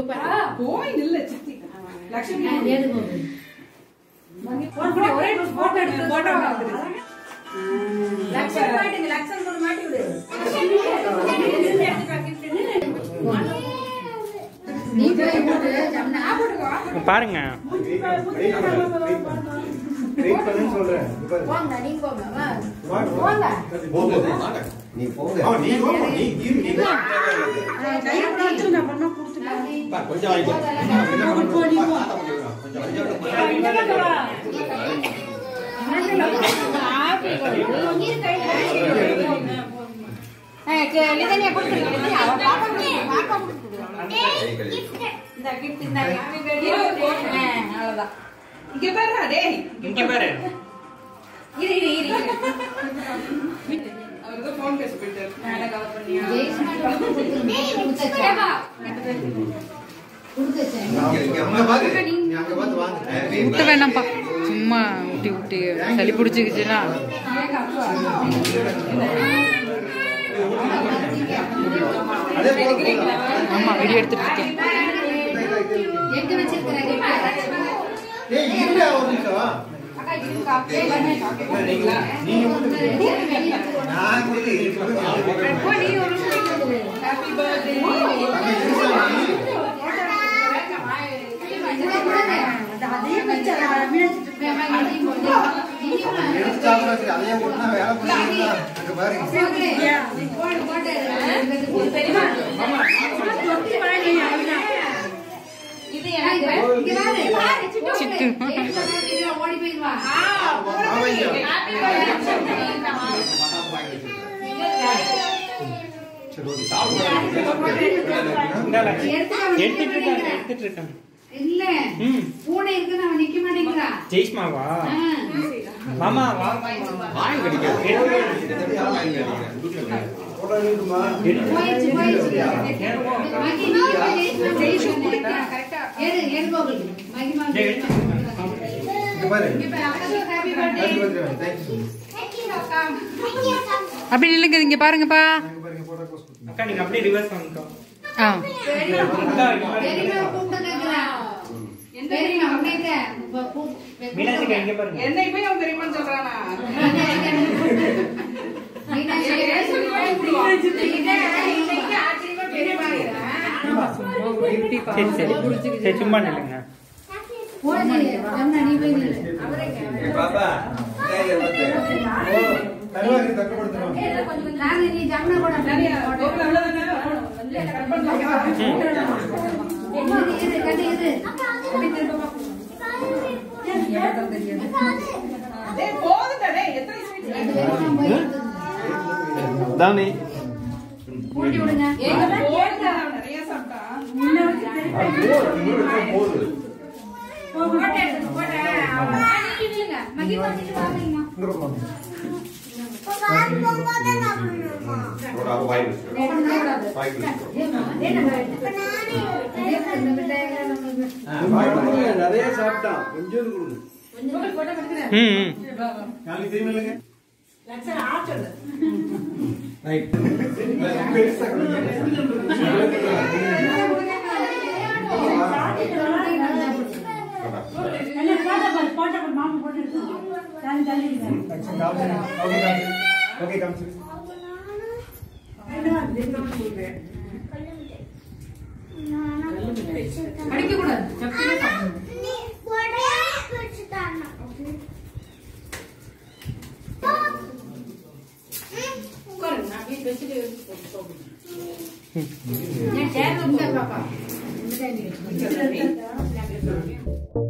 போய் நில்லு சத்தி லட்சுமி ஒரே போட்டோ எடுத்து போட்டோ வாங்குது லட்சம் மாட்டுங்க லட்சம் கொண்டு மாட்டி விடு நீ போய் போட்டு நான் போட்டுக்கோ பாருங்க வெயிட் பண்ணுன்னு சொல்றேன் இப்ப போங்க நீங்க போங்க வா. வாங்க. போங்க போங்க. நீ போங்க. ஆ, நீ போங்க. நீ நீ நீ போ. கையில கூட வச்சிருங்க அப்புறமா கொடுத்துக்கலாம் பா, கொஞ்சம் வாங்கி போ. கொஞ்சம் போ, நீ போ. தாத்தா கொஞ்சம் கொஞ்சம் கொஞ்சம் லிதனியா கொடுத்துருங்க லிதனியா அவ பாப்பா பாப்பா கொடுத்துருங்க இந்த gift இந்த happy birthday அவ்வளவுதான் இங்க பாரு டேய் இங்க பாரு இரு இரு இரு அவர் தான் போன் பேச போயிட்டாரு மேல கவர் பண்ணியா இங்க, இங்க, அங்க பாரு. நீ அங்க பார்த்து வாங்க. ஊத்த வேணாம்ப்பா சும்மா ஊட்டி ஊட்டி சளி பிடிச்சிக்கிச்சுன்னா அதே போல போலாம். ஆமா வீடியோ எடுத்துட்டு இருக்கேன் எங்க வச்சிருக்கிறாங்க ஏய், இருடா ஒரு நிமிஷம். நீங்க மட்டும் நான் கொடுத்து ஹாப்பி பர்த்டே எடுத்து சாப்பிடா சரி, அதையே போட்டுனா வேலை பண்ணிட்டு அங்க பாருங்க இது எனக்கு சிட்டு ஓடி போயிருவா ஆமாய்யா. happy birthday சரி, ஓகே. சாப்பிடுங்க. இந்த லட்சுமி. எடுத்துட்டு இருக்காங்க எடுத்துட்டு இருக்காங்க இல்ல ம் பூனை இருக்குன்னு அவன் நிக்க மாட்டேங்கிறான் ஜெய்ஸ்மாவா மாமா வா வாங்கி கடிக்காது. போட்டோ எடுக்கணுமா? போயிடுச்சு போயிடுச்சு மகி நீ போய் ஜெயிச்சு கரெக்டா ஏறு ஏறு போகுது மகி மாமா இங்க பாரு. இப்ப அக்கா happy Happy birthday birthday, thank you. அப்படி நில்லுங்க இங்க பாருங்கப்பா அங்க பாருங்க, photo post கொடுங்க. அக்கா நீங்க அப்படியே ரிவர்ஸ் வந்துட்டோம் ஆ அக்கா இங்க பாருங்க. பெரியமா கூப்பிட்டு கேக்குறான் பெரியமா உன்னைக்க மீனாட்சிக்கா இங்க பாருங்க என்னை போய் அவன் பெரியமான்னு சொல்றானா சரி சரி சரி சும்மா நில்லுங்க ஏய், பாப்பா, இந்தாங்க வந்து. ஓ, தருவாங்க, தட்டுப்படுத்தணும். கோகுல் அவ்வளவுதானே கட் பண்ணலாம் டேய் போதுடா டேய் எத்தனை ஸ்வீட் தானே போதுடா அவன் நிறைய சாப்பிட்டான் மகி பார்த்துட்டு வாங்க இங்க போங்க. ஒரு அவ வாய் வச்சு. வாய் வச்சு. ஆ, வாய் கொடுங்க, நிறைய சாப்பிட்டான் கொஞ்சம் கொடுங்க ம் ம். நாளைக்கு திரும்பி இல்லைங்க ரைட் ஓகே காமிச்சு படிக்க கூடாது சப்பிலே சாப்பிடணும் உட்காருங்க நான் வீட்டு வச்சுட்டு ஏன் சேர்ந்து உட்காரு பாப்பா இந்த டைம்